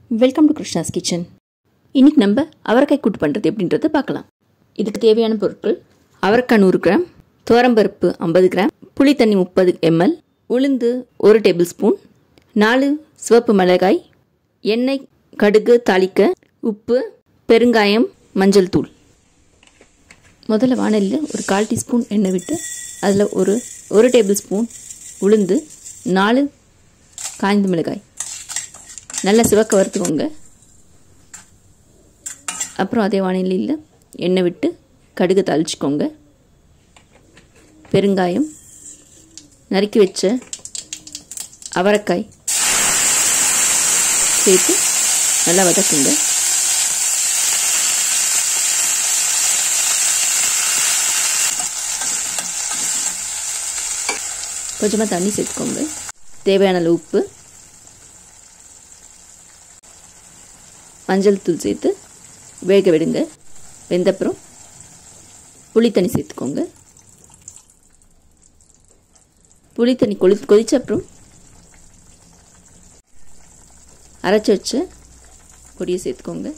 welcome to Krishna's kitchen இன்னைக்கு நம்ம அவரைக்காய் கூட்டு பண்ணுறது எப்படின்றத பார்க்கலாம் இதுக்கு தேவையான பொருட்கள் அவரைக்காய் நூறு கிராம் துவரம்பருப்பு ஐம்பது கிராம் புளி தண்ணி முப்பது எம்எல் உளுந்து ஒரு டேபிள் ஸ்பூன் நாலு சிவப்பு மிளகாய் எண்ணெய் கடுகு தாளிக்க உப்பு பெருங்காயம் மஞ்சள் தூள் முதல்ல வானலியில் ஒரு கால் டீஸ்பூன் எண்ணெய் விட்டு அதில் ஒரு ஒரு டேபிள் ஸ்பூன் உளுந்து நாலு காய்ந்த மிளகாய் நல்லா சிவக்க வறுத்துக்கோங்க அப்புறம் அதே வானிலையில் எண்ணெய் விட்டு கடுகு தாளிச்சிக்கோங்க பெருங்காயம் நறுக்கி வச்ச அவரைக்காய் சேர்த்து நல்லா வதக்குங்க கொஞ்சமாக தண்ணி சேர்த்துக்கோங்க தேவையான அளவு உப்பு மஞ்சள் தூள் சேர்த்து வேக விடுங்க வெந்தப்புறம் புளி தண்ணி சேர்த்துக்கோங்க புளி தண்ணி கொதி கொதிச்ச அப்புறம் அரைச்சி வச்ச பொடியை சேர்த்துக்கோங்க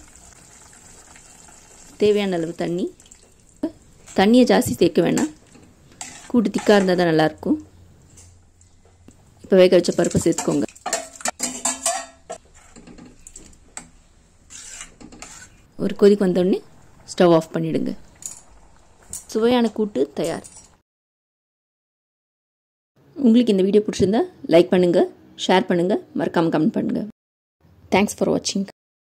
தேவையான அளவு தண்ணி தண்ணியை ஜாஸ்தி சேர்க்க வேணாம் கூட்டு திக்காக இருந்தால் தான் நல்லாயிருக்கும் இப்போ வேக வச்ச பருப்பை சேர்த்துக்கோங்க ஒரு கொதிக்கு வந்தோடனே ஸ்டவ் ஆஃப் பண்ணிவிடுங்க சுவையான கூட்டு தயார் உங்களுக்கு இந்த வீடியோ பிடிச்சிருந்தா லைக் பண்ணுங்கள் ஷேர் பண்ணுங்கள் மறக்காமல் கமெண்ட் பண்ணுங்கள் தேங்க்ஸ் ஃபார் வாட்சிங்